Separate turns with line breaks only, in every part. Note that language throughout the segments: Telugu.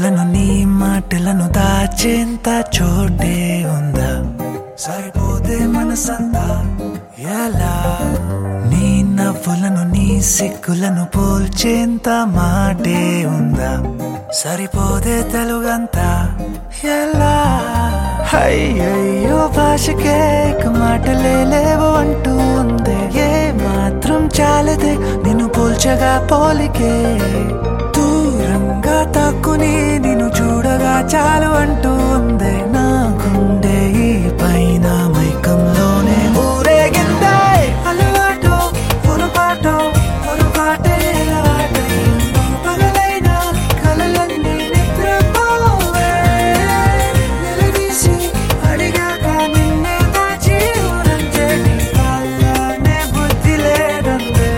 నవ్వులను నీ మాటలను దాచేంత చోటే ఉందా సరిపోతే మనసంతా ఎలా నీ నవ్వులను నీ సిగ్గులను పోల్చేంత మాటే ఉందా సరిపోదే తెలుగంతా ఎలా అయ్యయ్యో భాషకే ఇక మాటలే లేవు అంటూ ఉందే ఏ మాత్రం చాలదే నిన్ను పోల్చగా పోలికే దూరంగా తక్కుని నిన్ను చూడగా చాలు అంటూ ఉందే నా గుండె ఈ పైన మైకంలోనే ఊరేగిందే అలవాటు పొరపాటు పొరపాటే అలవాటైందో పగలైన కలలన్నీ నిద్రపోవే నిలదీసి అడిగాక నిన్నే దాచి ఊరంజేటి కాళ్ళనే బుద్ధి లేదందే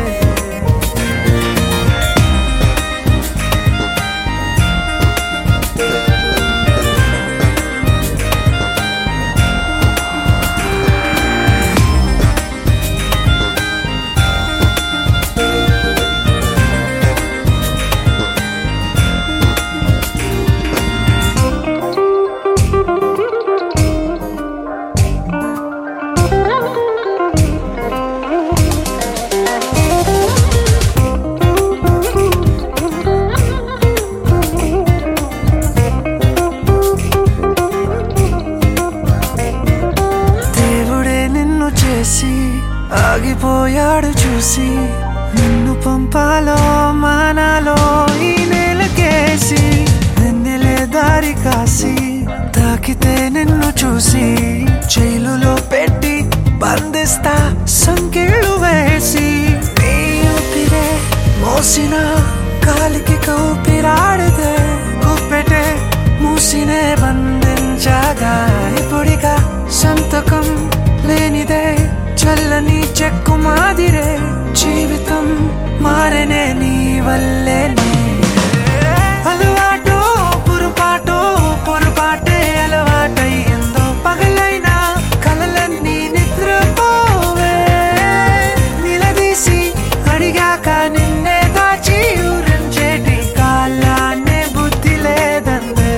దేవుడే నిన్ను చేసి ఆగిపోయాడు చూసి నిన్ను పంపాలో మానాలో ఈ నేలకేసి నిన్నెలే దారి కాసి తాకితే నిన్ను చూసి జైలులో పెట్టి బంధిస్తా సంకెళ్ళు వేసి నీ ఊపిరే మోసిన కాలికి కౌపిరాడితే గుప్పెటే మూసినే బంధించగా ఇప్పుడిగా సంతకం లేనిదే చల్లని చెక్కు మాదిరే జీవితం మారనే నీ వల్లేనే అలవాటు పొరపాటు పొరపాటే అలవాటయ్యిందో పగలైనా కలలన్నీ నిద్రపోవే నిలదీసి అడిగాక నిన్నే దాచి ఊరించేటి కాలాన్నే బుద్ధి లేదందే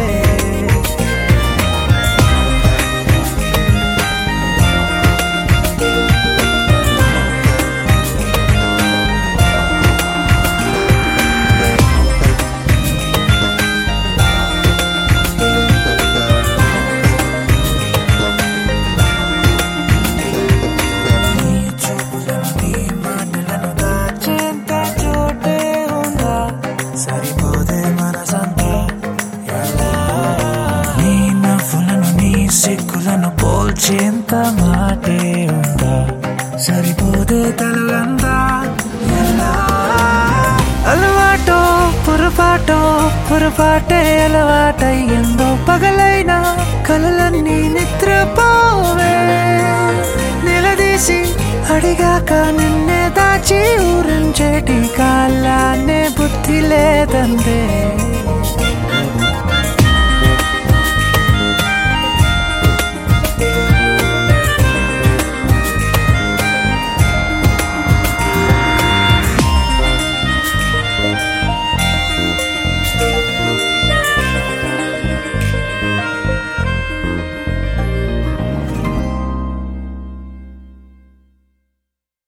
నీ చూపులను నీ మాటలను దాచేంత చోటే ఉందా సరిపోదే మనసంతా ఎలా నీ నవ్వులను నీ సిగ్గులను పోల్చేంత మాటే ఉందా సరిపోదే తెలుగంతా ఎలా అలవాటో పొరపాటో పొరపాటే అలవాటయ్యిందో పగలైనా కలలన్నీ నిద్రపోవే నిలదీసి అడిగాక నిన్నే దాచి ఊరించేటి కాలాన్నే బుద్ధి లేదందే